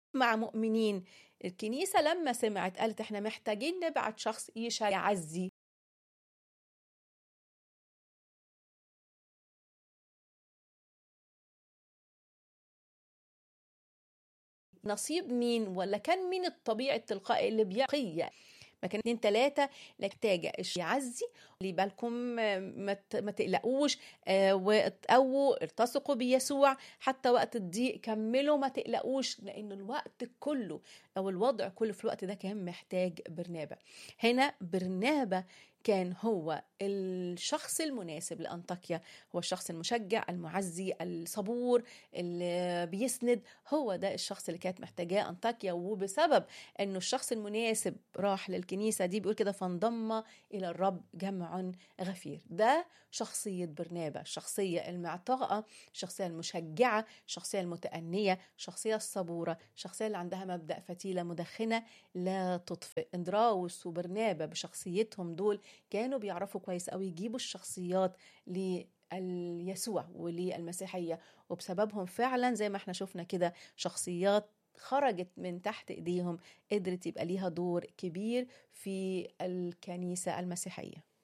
مع مؤمنين الكنيسة لما سمعت قالت احنا محتاجين نبعت شخص يشا يعزي نصيب مين ولا كان مين الطبيعي التلقائي اللي بيقي ما كان اتنين تلاتة محتاجة يعزي اللي بالكم ما تقلقوش وتقووا ارتسقوا بيسوع حتى وقت الضيق كملوا ما تقلقوش لأن الوقت كله أو الوضع كله في الوقت ده كان محتاج برنابة هنا برنابة كان هو الشخص المناسب لأنطاكيا هو الشخص المشجع المعزي الصبور اللي بيسند هو ده الشخص اللي كانت محتاجاه أنطاكيا وبسبب أنه الشخص المناسب راح للكنيسة دي بيقول كده فانضم إلى الرب جمع غفير ده شخصية برنابة الشخصية المعطاءة الشخصية المشجعة الشخصية المتأنية الشخصية الصبورة الشخصية اللي عندها مبدأ فتيلة مدخنة لا تطفئ اندراوس وبرنابة بشخصيتهم دول كانوا بيعرفوا كويس قوي يجيبوا الشخصيات ليسوع وللمسيحيه وبسببهم فعلا زي ما احنا شفنا كده شخصيات خرجت من تحت ايديهم قدرت يبقى ليها دور كبير في الكنيسه المسيحيه